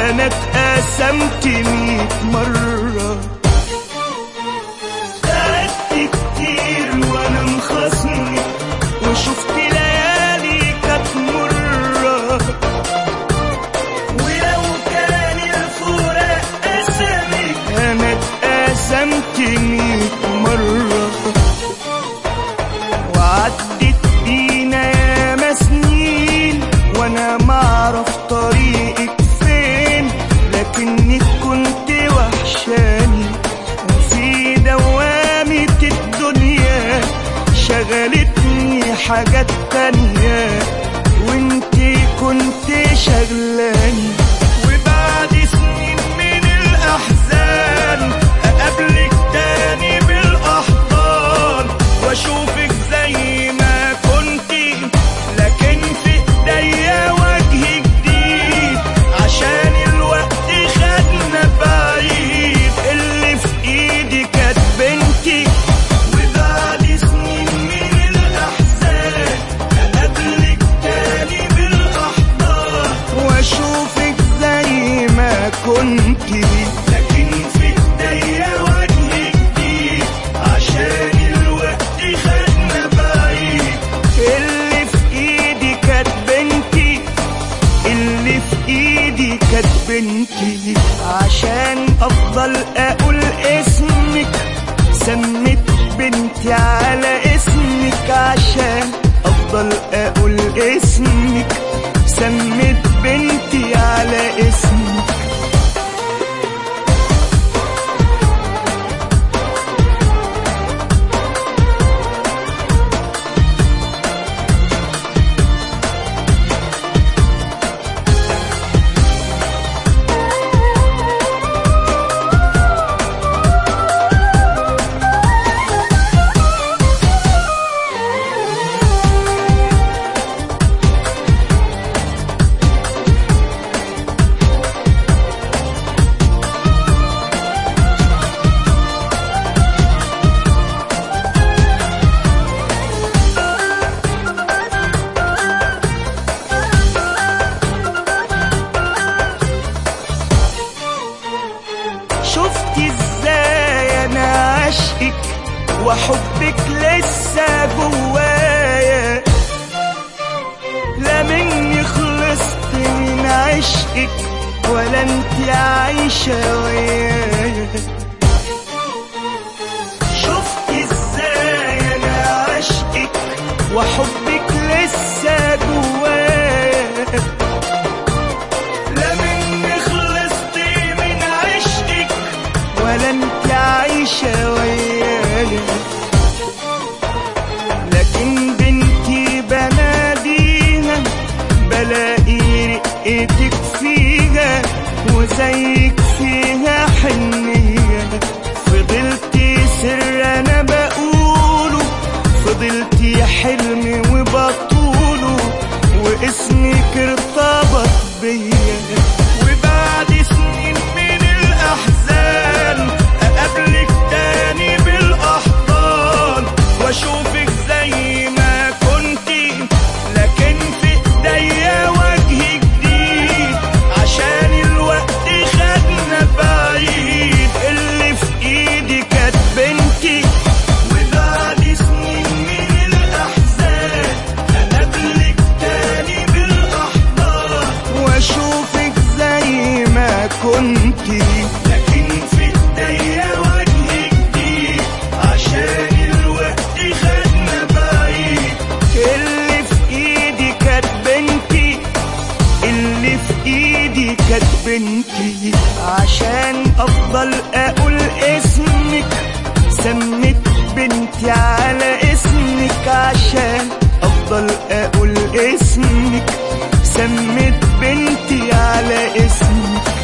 انا اتقسمت ميت مرة خدت كتير وانا مخصمي وشفت ليالي كانت مرة ولو كان الفراق قسمك انا اتقسمت ميت مرة وعدت بينا ياما سنين وانا معرف طريقك فين لكنك كنت وحشاني وفي دوامة الدنيا شغلتني حاجات تانية وانتي كنت شغلاني وبعد سنين من الأحزان أقابلك تاني بالأحضان وأشوفك زي ما كنتي لكن في إيديا وجه جديد عشان الوقت خدنا بعيد اللي في إيدي كانت بنتي وبعد سنين من الأحزان أقابلك تاني بالأحضان وأشوفك زي ما كنتي لكن في إيديا وجه جديد عشان الوقت خدنا بعيد اللي في إيدي كانت بنتي اللي في ايدي كانت بنتي عشان افضل اقول اسمك سميت بنتي على اسمك عشان افضل اقول اسمك سميت بنتي على اسمك شفت ازاي انا عشقك وحبك لسه جوايا لا مني خلصت من عشقك ولا انت عايشة ويايا شفت ازاي انا عشقك وحبك لسه جوايا لا مني خلصت من عشقك ولا انت عايشة ويايا لكن بنتي بناديها بلاقي رقتك فيها وزيك فيها حنية فضلت سر انا بقوله فضلت حلمي وبطوله واسمك ارتبط بيا وبعد سنين من الاحزان اقابلك تاني بالاحضان واشوفك زي ما كنتي لكن في ايديا وجه جديد عشان الوقت خدنا بعيد اللي في ايدي كانت بنتي وبعد سنين من الاحزان اقابلك تاني بالاحضان واشوفك زي ما كنتي لكن في ايديا وجه جديد عشان الوقت خدنا بعيد اللي في ايدي كانت بنتي اللي في ايدي كانت بنتي عشان افضل اقول اسمك سميت بنتي على اسمك عشان افضل اقول اسمك سميت بنتي على اسمك